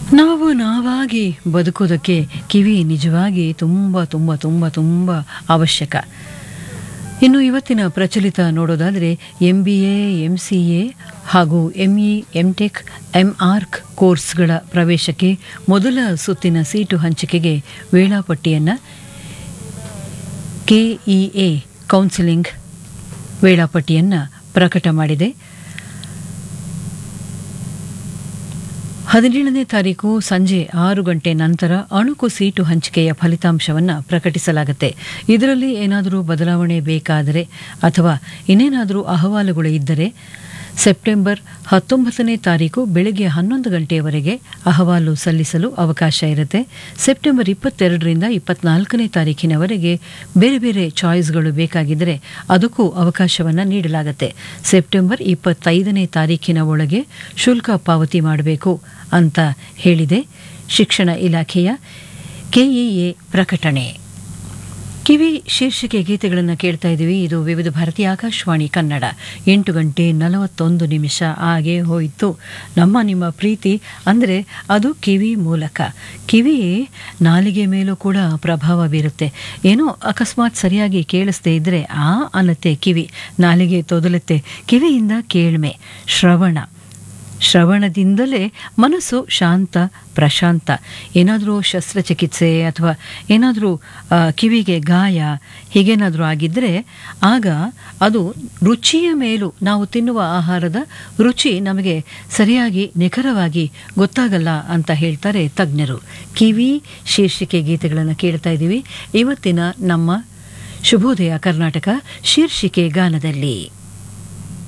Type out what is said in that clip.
ನಾವು ನಾವಾಗಿ ಬದುಕೋದಕ್ಕೆ ಕಿವಿ ನಿಜವಾಗಿ ತುಂಬ ತುಂಬ ತುಂಬ ತುಂಬ ಅವಶ್ಯಕ ಇನ್ನು ಇವತ್ತಿನ ಪ್ರಚಲಿತ ನೋಡೋದಾದರೆ M B A M C A ಹಾಗೂ M E M tech M arch ಕೋರ್ಸ್ಗಳ ಪ್ರವೇಶಕ್ಕೆ ಮೊದಲ ಸುತ್ತಿನ ಸೀಟು ಹಂಚಿಕೆಗೆ ವೇಳಾಪಟ್ಟಿಯನ್ನು ಕೆಇಎ ಕೌನ್ಸಿಲಿಂಗ್ ವೇಳಾಪಟ್ಟಿಯನ್ನು ಪ್ರಕಟ ಮಾಡಿದೆ ಹದಿನೇಳನೇ ತಾರೀಕು ಸಂಜೆ ಆರು ಗಂಟೆ ನಂತರ ಅಣುಕು ಸೀಟು ಹಂಚಿಕೆಯ ಫಲಿತಾಂಶವನ್ನು ಪ್ರಕಟಿಸಲಾಗುತ್ತೆ ಇದರಲ್ಲಿ ಏನಾದರೂ ಬದಲಾವಣೆ ಬೇಕಾದರೆ ಅಥವಾ ಇನ್ನೇನಾದರೂ ಅಹವಾಲುಗಳು ಇದ್ದರೆ ಸೆಪ್ಟೆಂಬರ್ ಹತ್ತೊಂಬತ್ತನೇ ತಾರೀಕು ಬೆಳಗ್ಗೆ ಹನ್ನೊಂದು ಗಂಟೆಯವರೆಗೆ ಅಹವಾಲು ಸಲ್ಲಿಸಲು ಅವಕಾಶ ಇರುತ್ತೆ ಸೆಪ್ಟೆಂಬರ್ ಇಪ್ಪತ್ತೆರಡರಿಂದ ಇಪ್ಪತ್ನಾಲ್ಕನೇ ತಾರೀಕಿನವರೆಗೆ ಬೇರೆ ಬೇರೆ ಚಾಯ್ಸ್ಗಳು ಬೇಕಾಗಿದ್ದರೆ ಅದಕ್ಕೂ ಅವಕಾಶವನ್ನು ನೀಡಲಾಗುತ್ತೆ ಸೆಪ್ಟೆಂಬರ್ ಇಪ್ಪತ್ತೈದನೇ ತಾರೀಕಿನ ಒಳಗೆ ಶುಲ್ಕ ಪಾವತಿ ಮಾಡಬೇಕು ಅಂತ ಹೇಳಿದೆ ಶಿಕ್ಷಣ ಇಲಾಖೆಯ ಕೆಇಎ ಪ್ರಕಟಣೆ ಕಿವಿ ಶೀರ್ಷಿಕೆ ಗೀತೆಗಳನ್ನು ಕೇಳ್ತಾ ಇದ್ದೀವಿ ಇದು ವಿವಿಧ ಭಾರತಿ ಆಕಾಶವಾಣಿ ಕನ್ನಡ ಎಂಟು ಗಂಟೆ ನಲವತ್ತೊಂದು ನಿಮಿಷ ಹಾಗೆ ಹೋಯಿತು ನಮ್ಮ ನಿಮ್ಮ ಪ್ರೀತಿ ಅಂದರೆ ಅದು ಕಿವಿ ಮೂಲಕ ಕಿವಿ ನಾಲಿಗೆ ಮೇಲೂ ಕೂಡ ಪ್ರಭಾವ ಬೀರುತ್ತೆ ಏನೋ ಅಕಸ್ಮಾತ್ ಸರಿಯಾಗಿ ಕೇಳಿಸ್ದೇ ಇದ್ದರೆ ಆ ಅನ್ನತ್ತೆ ಕಿವಿ ನಾಲಿಗೆ ತೊದಲುತ್ತೆ ಕಿವಿಯಿಂದ ಕೇಳ್ಮೆ ಶ್ರವಣ ಶ್ರವಣದಿಂದಲೇ ಮನಸ್ಸು ಶಾಂತ ಪ್ರಶಾಂತ ಏನಾದರೂ ಶಸ್ತ್ರಚಿಕಿತ್ಸೆ ಅಥವಾ ಏನಾದರೂ ಕಿವಿಗೆ ಗಾಯ ಹೀಗೇನಾದರೂ ಆಗಿದ್ದರೆ ಆಗ ಅದು ರುಚಿಯ ಮೇಲೂ ನಾವು ತಿನ್ನುವ ಆಹಾರದ ರುಚಿ ನಮಗೆ ಸರಿಯಾಗಿ ನಿಖರವಾಗಿ ಗೊತ್ತಾಗಲ್ಲ ಅಂತ ಹೇಳ್ತಾರೆ ತಜ್ಞರು ಕಿವಿ ಶೀರ್ಷಿಕೆ ಗೀತೆಗಳನ್ನು ಕೇಳ್ತಾ ಇದ್ದೀವಿ ಇವತ್ತಿನ ನಮ್ಮ ಶುಭೋದಯ ಕರ್ನಾಟಕ ಶೀರ್ಷಿಕೆ ಗಾನದಲ್ಲಿ